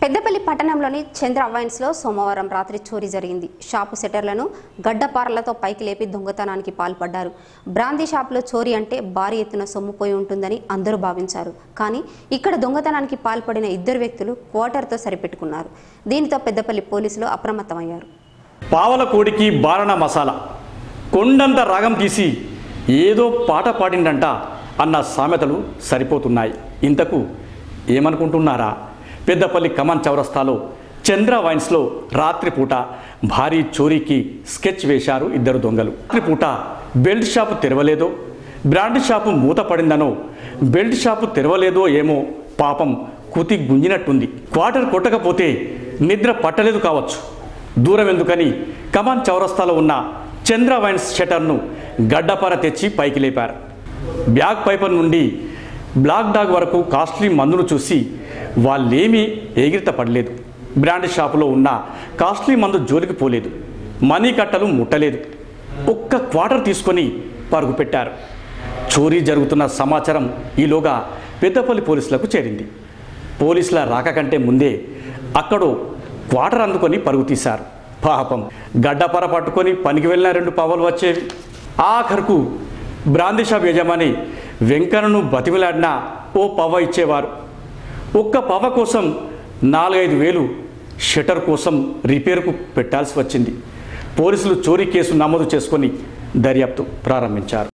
పెద్దపల్లి పట్టణంలోని చంద్ర వైన్స్లో సోమవారం రాత్రి చోరీ జరిగింది షాపు సెటర్లను గడ్డపారలతో పైకి లేపి దొంగతనానికి పాల్పడ్డారు బ్రాందీ షాపులో చోరీ అంటే భారీ ఎత్తున సొమ్ముపోయి ఉంటుందని అందరూ భావించారు కానీ ఇక్కడ దొంగతనానికి పాల్పడిన ఇద్దరు వ్యక్తులు క్వార్టర్తో సరిపెట్టుకున్నారు దీనితో పెద్దపల్లి పోలీసులు అప్రమత్తమయ్యారు పావల కోడికి బారణ మసాలా కొండంత రాగం తీసి ఏదో పాట పాడిండంట అన్న సామెతలు సరిపోతున్నాయి ఇంతకు ఏమనుకుంటున్నారా పెద్దపల్లి కమాన్ చౌరస్తాలో చంద్ర వైన్స్లో రాత్రిపూట భారీ చోరీకి స్కెచ్ వేశారు ఇద్దరు దొంగలు రాత్రిపూట బెల్ట్ షాపు తెరవలేదో బ్రాండ్ షాపు మూతపడిందనో బెల్ట్ షాపు తెరవలేదో ఏమో పాపం కుతి గుంజినట్టుంది క్వార్టర్ కొట్టకపోతే నిద్ర పట్టలేదు కావచ్చు దూరం ఎందుకని కమాన్ చౌరస్తాలో ఉన్న చంద్ర వైన్స్ షటర్ను గడ్డపార తెచ్చి పైకి లేపారు బ్యాగ్ పైపర్ నుండి బ్లాక్ డాగ్ వరకు కాస్ట్లీ మందును చూసి వాళ్ళేమీ ఎగిరిత పడలేదు బ్రాండ్ షాపులో ఉన్న కాస్ట్లీ మందు జోలికి పోలేదు మనీ కట్టలు ముట్టలేదు ఒక్క క్వార్టర్ తీసుకొని పరుగు పెట్టారు చోరీ జరుగుతున్న సమాచారం ఈలోగా పెద్దపల్లి పోలీసులకు చేరింది పోలీసుల రాక కంటే ముందే అక్కడో క్వార్టర్ అందుకొని పరుగు తీశారు పాపం గడ్డపర పట్టుకొని పనికి వెళ్ళిన రెండు పావలు వచ్చేవి ఆఖరుకు బ్రాందీ షాప్ యజమాని వెంకన్నను బతిమిలాడినా ఓ పవ ఇచ్చేవారు ఒక్క పవ కోసం నాలుగైదు వేలు షటర్ కోసం రిపేర్కు పెట్టాల్సి వచ్చింది పోలీసులు చోరీ కేసు నమోదు చేసుకొని దర్యాప్తు ప్రారంభించారు